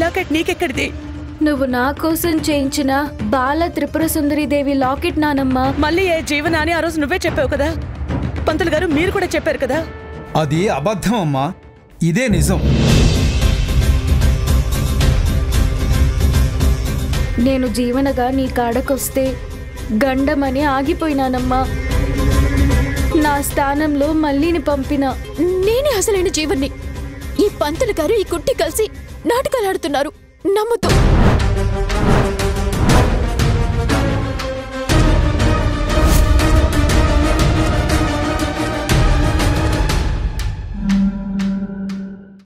locket నీకెక్కడిది నువ్వు నా కోసం చేయించిన బాల త్రిపుర సుందరి దేవి లాకెట్ నానమ్మ మళ్ళీ ఏ జీవన అని ఆ రోజు నువ్వే చెప్పావు కదా పంతులు గారు మీరు కూడా చెప్పారు కదా అది అబద్ధం అమ్మా ఇదే నిజం నేను జీవనగా నీ కాడకొస్తే గండమని ఆగిపోయినానమ్మా నా స్థానంలో మళ్ళీని పంపిన నేనే అసలైన జీవన్ని ఈ పంతులు గారు ఈ కుట్టి కలిసి నాటకాలు ఆడుతున్నారు నమ్ముతూ